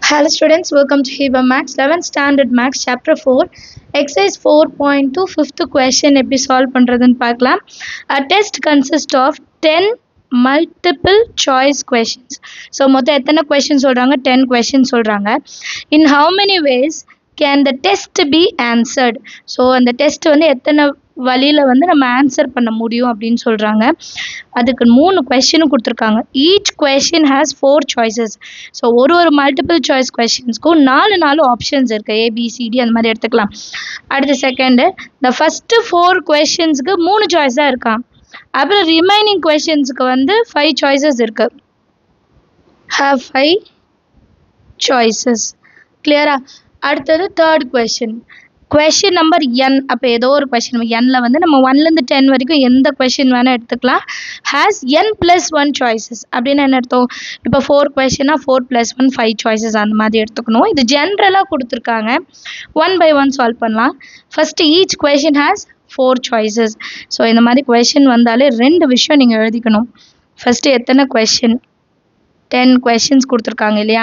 Hello students, welcome to Hiba Max 11th Standard Max Chapter 4 Exercise 4.2 fifth question எப்படி solve பண்றதுன்னு பார்க்கலாம் A test consists of 10 multiple choice questions so மொத்தம் எத்தனை questions சொல்கிறாங்க 10 questions சொல்கிறாங்க in how many ways can the test be answered so அந்த test வந்து எத்தனை வழியில் வந்து நம்ம ஆன்சர் பண்ண முடியும் அப்படின்னு சொல்கிறாங்க அதுக்கு மூணு கொஷினும் கொடுத்துருக்காங்க each question has four choices so ஒரு ஒரு மல்டிபிள் சாய்ஸ் கொஷின்ஸ்க்கும் நாலு நாலு ஆப்ஷன்ஸ் இருக்குது ஏபிசிடி அந்த மாதிரி எடுத்துக்கலாம் அடுத்த செகண்டு இந்த ஃபஸ்ட்டு ஃபோர் கொஷின்ஸ்க்கு மூணு சாய்ஸ் தான் இருக்கான் அப்புறம் ரிமைனிங் கொஷின்ஸுக்கு வந்து ஃபைவ் சாய்ஸஸ் இருக்குது ஹேவ் ஃபைவ் சாய்ஸஸ் கிளியரா அடுத்தது third question question number N அப்போ ஏதோ ஒரு கொஷின் எண்ணில் வந்து நம்ம ஒன்லேருந்து டென் வரைக்கும் எந்த கொஷின் வேணால் எடுத்துக்கலாம் has N plus one choices அப்படின்னு என்ன அர்த்தம் இப்போ ஃபோர் கொஷினா four plus one five choices அந்த மாதிரி எடுத்துக்கணும் இது ஜென்ரலாக கொடுத்துருக்காங்க ஒன் பை ஒன் சால்வ் பண்ணலாம் first each question has four choices so இந்த மாதிரி கொஷின் வந்தாலே ரெண்டு விஷயம் நீங்கள் எழுதிக்கணும் ஃபஸ்ட்டு எத்தனை கொஷின் டென் கொஷின்ஸ் கொடுத்துருக்காங்க இல்லையா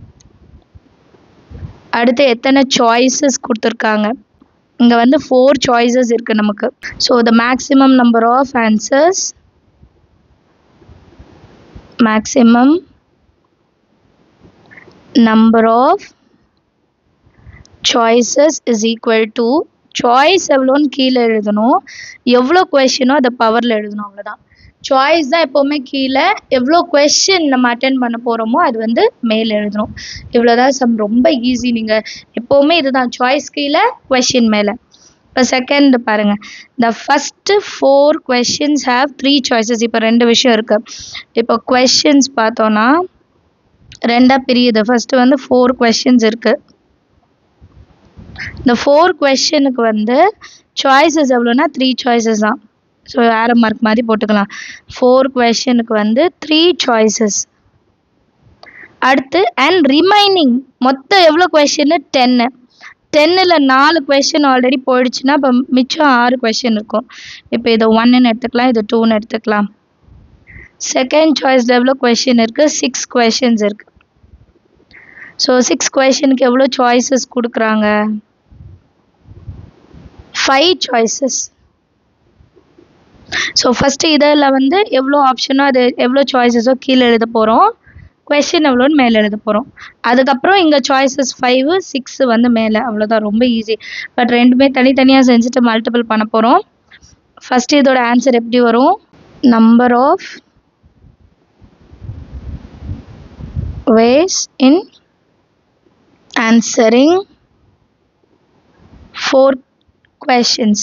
அடுத்து எத்தனை சாய்ஸஸ் கொடுத்துருக்காங்க இங்கே வந்து ஃபோர் சாய்ஸஸ் இருக்குது நமக்கு so the maximum number of answers maximum number of choices is equal to choice எவ்வளோன்னு கீழே எழுதணும் எவ்வளோ கொஷினோ அதை பவரில் எழுதணும் அவ்வளோதான் சாய்ஸ் தான் எப்போவுமே கீழே எவ்வளோ கொஷின் நம்ம அட்டன் பண்ண போகிறோமோ அது வந்து மேலே எழுதணும் இவ்வளோதான் சம் ரொம்ப ஈஸி நீங்கள் எப்போவுமே இதுதான் சாய்ஸ் கீழே கொஷின் மேலே இப்போ செகண்ட் பாருங்கள் the first four questions have three choices இப்போ ரெண்டு விஷயம் இருக்குது இப்போ கொஷின்ஸ் பார்த்தோன்னா ரெண்டாக பிரியுது ஃபஸ்ட்டு வந்து ஃபோர் கொஷின்ஸ் இருக்குது இந்த ஃபோர் கொஷனுக்கு வந்து சாய்ஸஸ் எவ்வளோனா த்ரீ சாய்ஸஸ் தான் ஸோ ஆரோ மார்க் மாதிரி போட்டுக்கலாம் ஃபோர் கொஷனுக்கு வந்து த்ரீ சாய்ஸஸ் அடுத்து அண்ட் ரிமைனிங் மொத்தம் எவ்வளோ கொஷின் டென்னு டென்னில் நாலு கொஷின் ஆல்ரெடி போயிடுச்சுன்னா இப்போ மிச்சம் ஆறு கொஷின் இருக்கும் இப்போ இதை ஒன்னுன்னு எடுத்துக்கலாம் இது டூன்னு எடுத்துக்கலாம் செகண்ட் சாய்ஸில் எவ்வளோ கொஷின் இருக்குது சிக்ஸ் கொஷின்ஸ் இருக்குது ஸோ சிக்ஸ் கொஷனுக்கு எவ்வளோ சாய்ஸஸ் கொடுக்குறாங்க ஃபைவ் சாய்ஸஸ் ஸோ ஃபஸ்ட்டு இதில் வந்து எவ்வளோ ஆப்ஷனோ அது எவ்வளோ சாய்ஸஸோ கீழே எழுத போகிறோம் கொஷின் எவ்வளோன்னு மேலே எழுத போகிறோம் அதுக்கப்புறம் இங்கே சாய்ஸஸ் ஃபைவு சிக்ஸு வந்து மேலே அவ்வளோதான் ரொம்ப ஈஸி பட் ரெண்டுமே தனித்தனியாக செஞ்சுட்டு மல்டிபிள் பண்ண போகிறோம் ஃபஸ்ட்டு இதோட ஆன்சர் எப்படி வரும் number of ways in answering four questions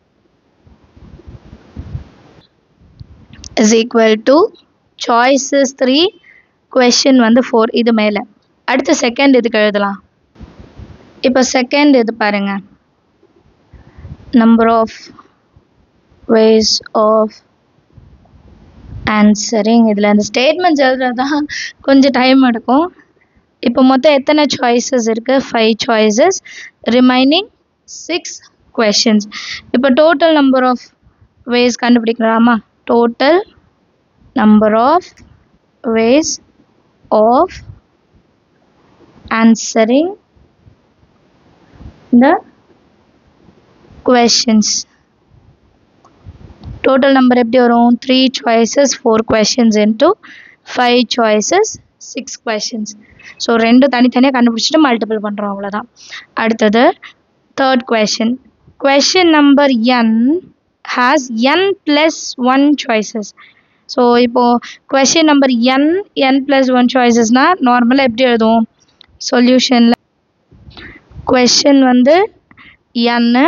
is equal to choices 3 question வந்து 4 இது மேலே அடுத்த செகண்ட் இதுக்கு எழுதலாம் இப்போ செகண்ட் இது பாருங்க number of ways of answering இதில் அந்த ஸ்டேட்மெண்ட்ஸ் எழுதுறது தான் கொஞ்சம் டைம் எடுக்கும் இப்போ மொத்தம் எத்தனை சாய்ஸஸ் இருக்குது five choices remaining six questions இப்போ டோட்டல் நம்பர் ஆஃப் வேஸ் கண்டுபிடிக்கலாமா total number of ways of answering the questions total number எப்படி வரும் three choices four questions into five choices six questions so ரெண்டு தனித்தனியாக கண்டுபிடிச்சிட்டு மல்டிபிள் பண்ணுறோம் அவ்வளோதான் அடுத்தது third question question number n has N plus one choices so இப்போது question number n n plus one சாய்ஸஸ்னால் நார்மலாக எப்படி எழுதுவோம் சொல்யூஷனில் கொஷின் வந்து என்னு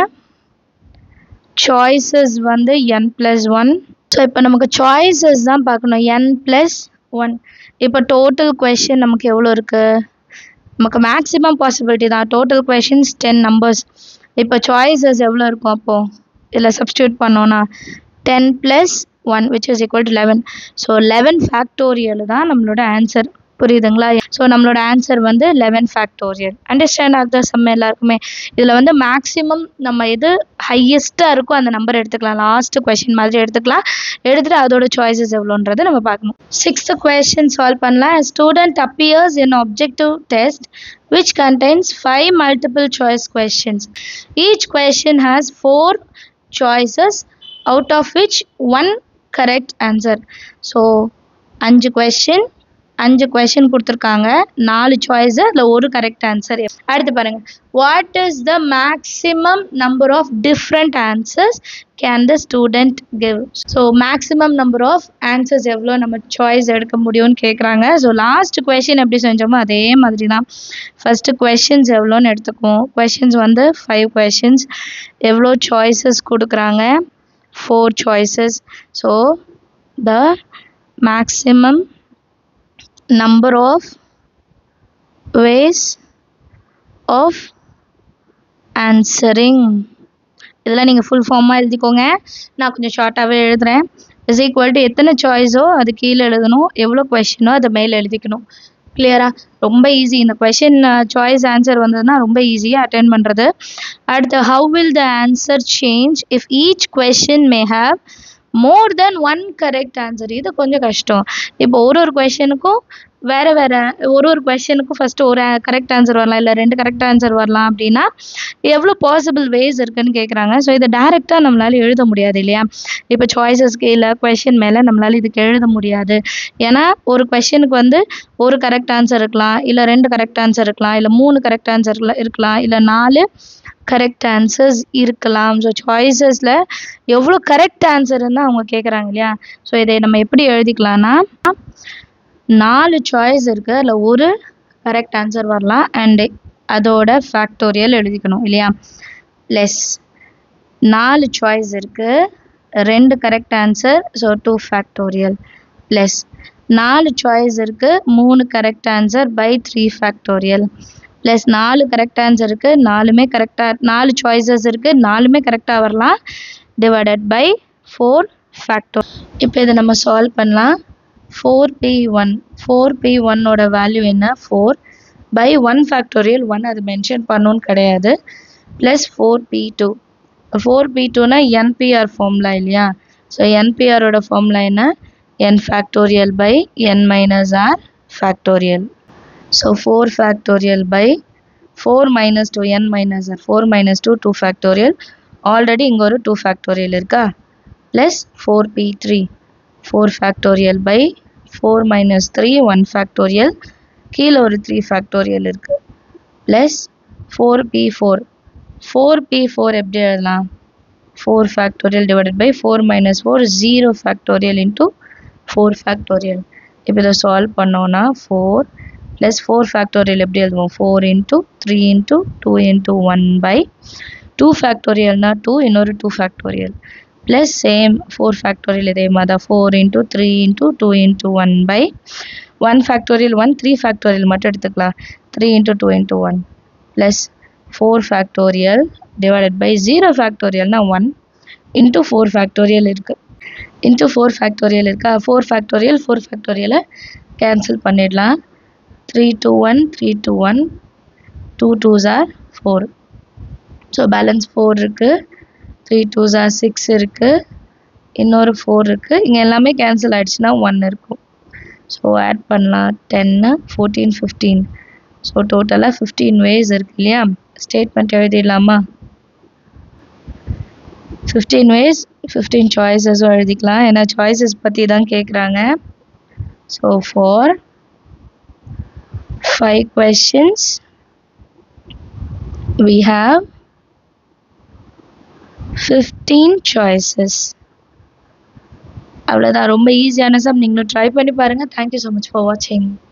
சாய்ஸஸ் வந்து என் ப்ளஸ் ஒன் ஸோ இப்போ நமக்கு சாய்ஸஸ் தான் பார்க்கணும் என் ப்ளஸ் ஒன் இப்போ டோட்டல் கொஷின் நமக்கு எவ்வளோ இருக்குது நமக்கு மேக்ஸிமம் பாசிபிலிட்டி தான் டோட்டல் கொஷின்ஸ் டென் நம்பர்ஸ் இப்போ சாய்ஸஸ் எவ்வளோ இருக்கும் அப்போது இதில் சப்ஸ்டியூட் பண்ணோன்னா ten plus one which is equal to eleven so eleven factorial தான் நம்மளோட ஆன்சர் புரியுதுங்களா ஸோ நம்மளோட ஆன்சர் வந்து லெவன் ஃபேக்டோரியல் அண்டர்ஸ்டாண்ட் ஆகுதா சம் எல்லாருக்குமே இதில் வந்து மேக்ஸிமம் நம்ம எது ஹையஸ்ட்டாக இருக்கோ அந்த நம்பர் எடுத்துக்கலாம் லாஸ்ட் கொஷின் மாதிரி எடுத்துக்கலாம் எடுத்துகிட்டு அதோட சாய்ஸஸ் எவ்வளோன்றதை நம்ம பார்க்கணும் சிக்ஸ்த் கொஷின் சால்வ் பண்ணலாம் student appears in objective test which contains five multiple choice questions. Each question has four choices out of which one correct answer. So, அஞ்சு கொஷின் அஞ்சு கொஷின் கொடுத்துருக்காங்க நாலு சாய்ஸ் அதில் ஒரு கரெக்ட் ஆன்சர் அடுத்து பாருங்க what is the maximum number of different answers can the student give so maximum number of answers எவ்வளோ நம்ம சாய்ஸ் எடுக்க முடியும்னு கேட்குறாங்க ஸோ லாஸ்ட் கொஷின் எப்படி செஞ்சோமோ அதே மாதிரி தான் ஃபஸ்ட்டு கொஷின்ஸ் எவ்வளோன்னு எடுத்துக்குவோம் கொஷின்ஸ் வந்து ஃபைவ் கொஷின்ஸ் எவ்வளோ சாய்ஸஸ் கொடுக்குறாங்க four choices so the maximum number of ways of answering இதெல்லாம் நீங்கள் ஃபுல் ஃபார்மாக எழுதிக்கோங்க நான் கொஞ்சம் ஷார்ட்டாகவே எழுதுகிறேன் இஸ் ஈக்குவல் டு எத்தனை சாய்ஸோ அது கீழே எழுதணும் எவ்வளோ கொஷினோ அதை மேலே எழுதிக்கணும் கிளியரா ரொம்ப ஈஸி இந்த கொஷின் சாய்ஸ் ஆன்சர் வந்ததுன்னா ரொம்ப ஈஸியாக அட்டென்ட் பண்ணுறது அடுத்து how will the answer change if each question may have more than one correct answer இது கொஞ்சம் கஷ்டம் இப்போ ஒரு ஒரு கொஷனுக்கும் வேறு வேறு ஒரு ஒரு கொஷனுக்கும் ஃபஸ்ட்டு ஒரு கரெக்ட் ஆன்சர் வரலாம் இல்லை ரெண்டு கரெக்ட் ஆன்சர் வரலாம் அப்படின்னா எவ்வளோ பாசிபிள் வேஸ் இருக்குன்னு கேட்குறாங்க ஸோ இதை டேரெக்டாக நம்மளால எழுத முடியாது இல்லையா இப்போ சாய்ஸஸ்க்கு இல்லை கொஷின் மேலே நம்மளால இதுக்கு எழுத முடியாது ஏன்னா ஒரு கொஷனுக்கு வந்து ஒரு கரெக்ட் ஆன்சர் இருக்கலாம் இல்லை ரெண்டு கரெக்ட் ஆன்சர் இருக்கலாம் இல்லை மூணு கரெக்ட் ஆன்சர் இருக்கலாம் இல்லை நாலு கரெக்ட் ஆன்சர்ஸ் இருக்கலாம் ஸோ சாய்ஸஸில் எவ்வளோ கரெக்ட் ஆன்சர்னு தான் அவங்க கேட்குறாங்க இல்லையா ஸோ இதை நம்ம எப்படி எழுதிக்கலாம்னா நாலு சாய்ஸ் இருக்குது அதில் ஒரு கரெக்ட் ஆன்சர் வரலாம் அண்டு அதோட ஃபேக்டோரியல் எழுதிக்கணும் இல்லையா லெஸ் நாலு சாய்ஸ் இருக்குது ரெண்டு correct answer so two factorial plus நாலு சாய்ஸ் இருக்குது மூணு correct answer by three factorial plus நாலு கரெக்ட் ஆன்சர் இருக்குது நாலுமே கரெக்டாக நாலு சாய்ஸஸ் இருக்குது நாலுமே கரெக்டாக வரலாம் டிவைடட் பை ஃபோர் ஃபேக்டோ இப்போ இதை நம்ம சால்வ் பண்ணலாம் four P one four P ஒன்னோட வேல்யூ என்ன four by one factorial one அது மென்ஷன் பண்ணணும்னு கிடையாது plus four P two four P டூனா என்பிஆர் ஃபார்முலா இல்லையா ஸோ என்பிஆரோட ஃபார்முலா என்ன n factorial by n minus r factorial. So 4 factorial by 4 minus 2 n minus r 4 minus 2 2 factorial already இங்க ஒரு 2 factorial இருக்கா plus 4p3 4 factorial by 4 minus 3 1 factorial கீழே ஒரு 3 factorial இருக்கு plus 4p4 4p4 எப்படி எழுதலாம் 4 factorial divided by 4 minus 4 0 factorial into 4 factorial இப்போ இதை சால்வ் பண்ணோன்னா ஃபோர் ப்ளஸ் ஃபோர் ஃபேக்டோரியல் எப்படி எழுதுவோம் four into three into two into one by two ஃபேக்டோரியல்னா டூ இன்னொரு two factorial plus same four factorial இதே மாதிரி தான் four into three into two into one by one factorial one three factorial மட்டும் எடுத்துக்கலாம் three into two into one plus four factorial divided by zero ஃபேக்டோரியல்னா one into four factorial இருக்குது into four factorial இருக்கா four factorial four ஃபேக்டோரியலை cancel பண்ணிடலாம் three two one three two one two twos are four so balance four இருக்குது three twos are six இருக்குது இன்னொரு four இருக்குது இங்கே எல்லாமே கேன்சல் ஆகிடுச்சுன்னா ஒன் இருக்கும் ஸோ ஆட் பண்ணலாம் டென்னு ஃபோர்டீன் ஃபிஃப்டீன் ஸோ டோட்டலாக ஃபிஃப்டீன் வேஸ் இருக்கு இல்லையா ஸ்டேட்மெண்ட் எழுதிடலாமா ஃபிஃப்டீன் வேஸ் ஃபிஃப்டீன் சாய்ஸஸும் எழுதிக்கலாம் ஏன்னா சாய்ஸஸ் பற்றி தான் கேட்குறாங்க so for five questions we have 15 choices அவ்வளோதான் ரொம்ப ஈஸியான சம் நீங்களும் ட்ரை பண்ணி பாருங்கள் தேங்க்யூ ஸோ மச் ஃபார் வாட்சிங்